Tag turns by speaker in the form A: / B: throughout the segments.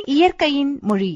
A: இயற்கையின் மொழி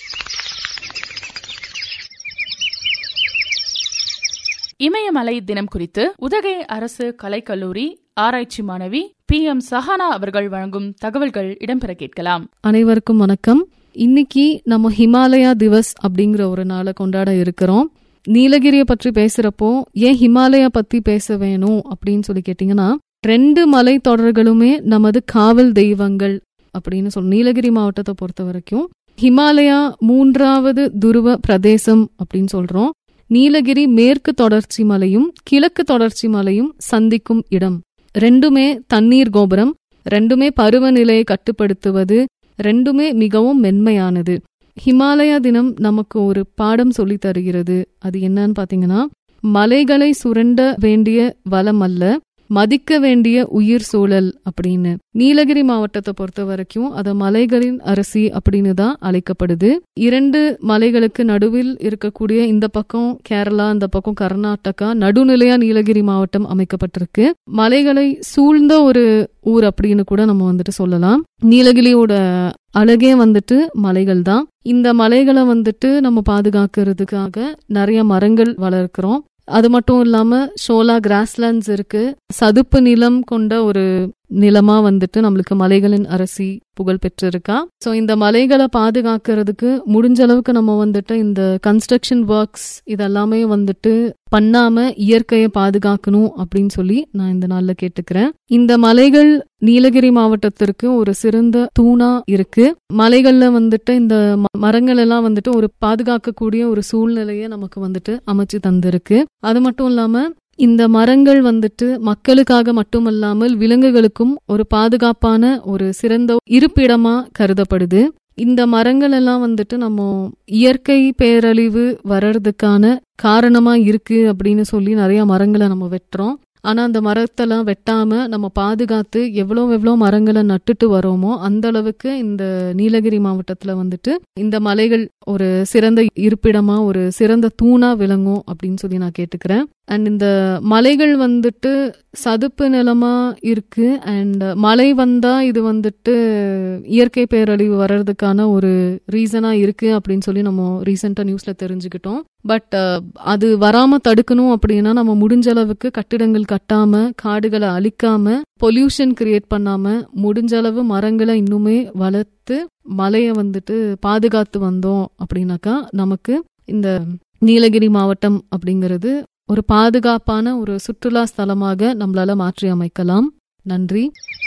B: இமயமலை தினம் குறித்து உதகை அரசு கலைக்கல்லூரி ஆராய்ச்சி மாணவி பி எம் சஹானா அவர்கள் வழங்கும் தகவல்கள் இடம்பெற கேட்கலாம்
C: அனைவருக்கும் வணக்கம் இன்னைக்கு நம்ம ஹிமாலயா திவஸ் அப்படிங்கிற ஒரு நாளை கொண்டாட இருக்கிறோம் நீலகிரியை பற்றி பேசுறப்போ ஏன் ஹிமாலயா பத்தி பேச வேணும் அப்படின்னு சொல்லி கேட்டீங்கன்னா ரெண்டு மலை தொடர்களுமே நமது காவல் தெய்வங்கள் அப்படின்னு சொல் நீலகிரி மாவட்டத்தை பொறுத்த வரைக்கும் ஹிமாலயா மூன்றாவது துருவ பிரதேசம் அப்படின்னு சொல்றோம் நீலகிரி மேற்கு தொடர்ச்சி மலையும் கிழக்கு தொடர்ச்சி மலையும் சந்திக்கும் இடம் ரெண்டுமே தண்ணீர் கோபுரம் ரெண்டுமே பருவநிலையை கட்டுப்படுத்துவது ரெண்டுமே மிகவும் மென்மையானது ஹிமாலயா தினம் நமக்கு ஒரு பாடம் சொல்லி தருகிறது அது என்னன்னு பாத்தீங்கன்னா மலைகளை சுரண்ட வேண்டிய வளம் அல்ல மதிக்க வேண்டிய உயிர் சூழல் அப்படின்னு நீலகிரி மாவட்டத்தை பொறுத்த வரைக்கும் அது மலைகளின் அரசி அப்படின்னு தான் அழைக்கப்படுது இரண்டு மலைகளுக்கு நடுவில் இருக்கக்கூடிய இந்த பக்கம் கேரளா இந்த பக்கம் கர்நாடகா நடுநிலையா நீலகிரி மாவட்டம் அமைக்கப்பட்டிருக்கு மலைகளை சூழ்ந்த ஒரு ஊர் அப்படின்னு கூட நம்ம வந்துட்டு சொல்லலாம் நீலகிரியோட அழகே வந்துட்டு மலைகள் தான் இந்த மலைகளை வந்துட்டு நம்ம பாதுகாக்கிறதுக்காக நிறைய மரங்கள் வளர்க்கிறோம் அது மட்டும் இல்லாம ஷோலா கிராஸ்லேண்ட்ஸ் இருக்கு சதுப்பு நிலம் கொண்ட ஒரு நிலமா வந்துட்டு நம்மளுக்கு மலைகளின் அரசி புகழ் பெற்றிருக்கா ஸோ இந்த மலைகளை பாதுகாக்கிறதுக்கு முடிஞ்ச அளவுக்கு நம்ம வந்துட்டு இந்த கன்ஸ்ட்ரக்ஷன் ஒர்க்ஸ் இதெல்லாமே வந்துட்டு பண்ணாம இயற்கையை பாதுகாக்கணும் அப்படின்னு சொல்லி நான் இந்த நாள்ல கேட்டுக்கிறேன் இந்த மலைகள் நீலகிரி மாவட்டத்திற்கு ஒரு சிறந்த தூணா இருக்கு மலைகள்ல வந்துட்டு இந்த மரங்கள் எல்லாம் வந்துட்டு ஒரு பாதுகாக்கக்கூடிய ஒரு சூழ்நிலையை நமக்கு வந்துட்டு அமைச்சு தந்திருக்கு அது மட்டும் இல்லாம இந்த மரங்கள் வந்துட்டு மக்களுக்காக மட்டுமல்லாமல் விலங்குகளுக்கும் ஒரு பாதுகாப்பான ஒரு சிறந்த இருப்பிடமா கருதப்படுது இந்த மரங்கள் எல்லாம் வந்துட்டு நம்ம இயற்கை பேரழிவு வர்றதுக்கான காரணமா இருக்கு அப்படின்னு சொல்லி நிறைய மரங்களை நம்ம வெட்டுறோம் ஆனா அந்த மரத்தெல்லாம் வெட்டாம நம்ம பாதுகாத்து எவ்வளோ எவ்வளோ மரங்களை நட்டுட்டு வரோமோ அந்த அளவுக்கு இந்த நீலகிரி மாவட்டத்துல வந்துட்டு இந்த மலைகள் ஒரு சிறந்த இருப்பிடமா ஒரு சிறந்த தூணா விளங்கும் அப்படின்னு சொல்லி நான் கேட்டுக்கிறேன் அண்ட் இந்த மலைகள் வந்துட்டு சதுப்பு நிலமா இருக்கு அண்ட் மழை வந்தா இது வந்துட்டு இயற்கை பேரழிவு வர்றதுக்கான ஒரு ரீசனா இருக்கு அப்படின்னு சொல்லி நம்ம ரீசெண்டா நியூஸ்ல தெரிஞ்சுக்கிட்டோம் பட் அது வராம தடுக்கணும் அப்படின்னா நம்ம முடிஞ்ச அளவுக்கு கட்டிடங்கள் கட்டாம காடுகளை அழிக்காம பொல்யூஷன் கிரியேட் பண்ணாம முடிஞ்ச அளவு மரங்களை இன்னுமே வளர்த்து மலையை வந்துட்டு பாதுகாத்து வந்தோம் அப்படின்னாக்கா நமக்கு இந்த நீலகிரி மாவட்டம் அப்படிங்கிறது ஒரு பாதுகாப்பான ஒரு சுற்றுலா ஸ்தலமாக நம்மளால மாற்றி அமைக்கலாம் நன்றி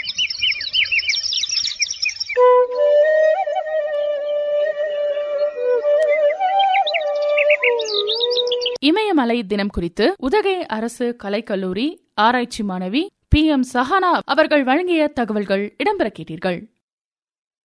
B: இமயமலை தினம் குறித்து உதகை அரசு கலைக்கல்லூரி ஆராய்ச்சி மாணவி பி எம் சஹானா அவர்கள் வழங்கிய தகவல்கள் இடம்பெற கேட்டீர்கள்